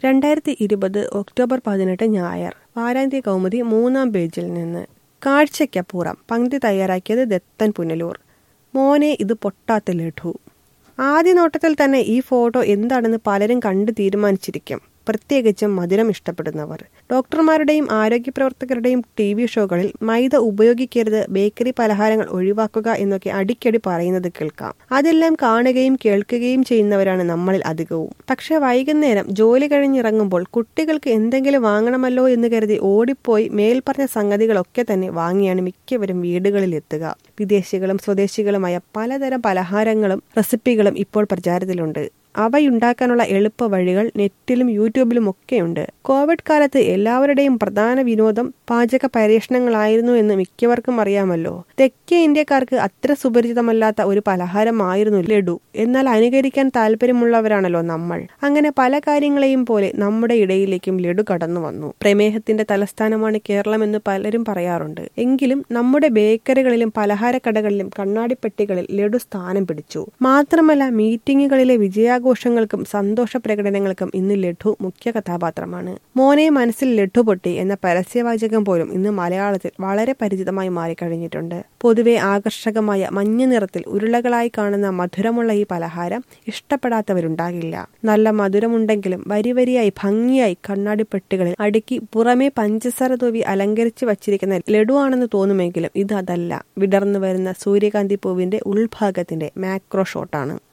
രണ്ടായിരത്തി ഇരുപത് ഒക്ടോബർ പതിനെട്ട് ഞായർ വാരാന്ത്യ കൗമുദി മൂന്നാം പേജിൽ നിന്ന് കാഴ്ചയ്ക്കപ്പുറം പങ്ക്തി തയ്യാറാക്കിയത് ദത്തൻ പുനലൂർ മോനെ ഇത് പൊട്ടാത്ത ലഡു ആദ്യ നോട്ടത്തിൽ തന്നെ ഈ ഫോട്ടോ എന്താണെന്ന് പലരും കണ്ടു തീരുമാനിച്ചിരിക്കും പ്രത്യേകിച്ചും മധുരം ഇഷ്ടപ്പെടുന്നവർ ഡോക്ടർമാരുടെയും ആരോഗ്യ പ്രവർത്തകരുടെയും ടി വി ഷോകളിൽ മൈദ ഉപയോഗിക്കരുത് ബേക്കറി പലഹാരങ്ങൾ ഒഴിവാക്കുക എന്നൊക്കെ അടിക്കടി പറയുന്നത് കേൾക്കാം അതെല്ലാം കാണുകയും കേൾക്കുകയും ചെയ്യുന്നവരാണ് നമ്മളിൽ അധികവും പക്ഷെ വൈകുന്നേരം ജോലി കഴിഞ്ഞിറങ്ങുമ്പോൾ കുട്ടികൾക്ക് എന്തെങ്കിലും വാങ്ങണമല്ലോ എന്ന് കരുതി ഓടിപ്പോയി മേൽപ്പറഞ്ഞ സംഗതികളൊക്കെ തന്നെ വാങ്ങിയാണ് മിക്കവരും വീടുകളിൽ എത്തുക വിദേശികളും സ്വദേശികളുമായ പലതരം പലഹാരങ്ങളും റെസിപ്പികളും ഇപ്പോൾ പ്രചാരത്തിലുണ്ട് അവയുണ്ടാക്കാനുള്ള എളുപ്പ വഴികൾ നെറ്റിലും യൂട്യൂബിലും ഒക്കെയുണ്ട് കോവിഡ് കാലത്ത് എല്ലാവരുടെയും പ്രധാന വിനോദം പാചക പരീക്ഷണങ്ങളായിരുന്നു എന്ന് മിക്കവർക്കും അറിയാമല്ലോ തെക്കേ ഇന്ത്യക്കാർക്ക് അത്ര സുപരിചിതമല്ലാത്ത ഒരു പലഹാരമായിരുന്നു ലഡു എന്നാൽ അനുകരിക്കാൻ താല്പര്യമുള്ളവരാണല്ലോ നമ്മൾ അങ്ങനെ പല കാര്യങ്ങളെയും പോലെ നമ്മുടെ ഇടയിലേക്കും ലഡു കടന്നു വന്നു പ്രമേഹത്തിന്റെ തലസ്ഥാനമാണ് കേരളം എന്ന് പലരും പറയാറുണ്ട് എങ്കിലും നമ്മുടെ ബേക്കറികളിലും പലഹാരക്കടകളിലും കണ്ണാടിപ്പെട്ടികളിൽ ലഡു സ്ഥാനം പിടിച്ചു മാത്രമല്ല മീറ്റിംഗുകളിലെ വിജയ ആഘോഷങ്ങൾക്കും സന്തോഷ പ്രകടനങ്ങൾക്കും ഇന്ന് ലഡു മുഖ്യ കഥാപാത്രമാണ് മോനെ മനസ്സിൽ ലഡു പൊട്ടി എന്ന പരസ്യവാചകം പോലും ഇന്ന് മലയാളത്തിൽ വളരെ പരിചിതമായി മാറിക്കഴിഞ്ഞിട്ടുണ്ട് പൊതുവെ ആകർഷകമായ മഞ്ഞ നിറത്തിൽ ഉരുളകളായി കാണുന്ന മധുരമുള്ള ഈ പലഹാരം ഇഷ്ടപ്പെടാത്തവരുണ്ടാകില്ല നല്ല മധുരമുണ്ടെങ്കിലും വരി വരിയായി ഭംഗിയായി കണ്ണാടിപ്പെട്ടികളിൽ അടുക്കി പുറമേ പഞ്ചസാര തൂവി അലങ്കരിച്ചു വച്ചിരിക്കുന്ന ലഡു ആണെന്ന് തോന്നുമെങ്കിലും ഇത് അതല്ല വിടർന്നു വരുന്ന സൂര്യകാന്തി പൂവിന്റെ ഉൾഭാഗത്തിന്റെ മാക്രോ ഷോട്ടാണ്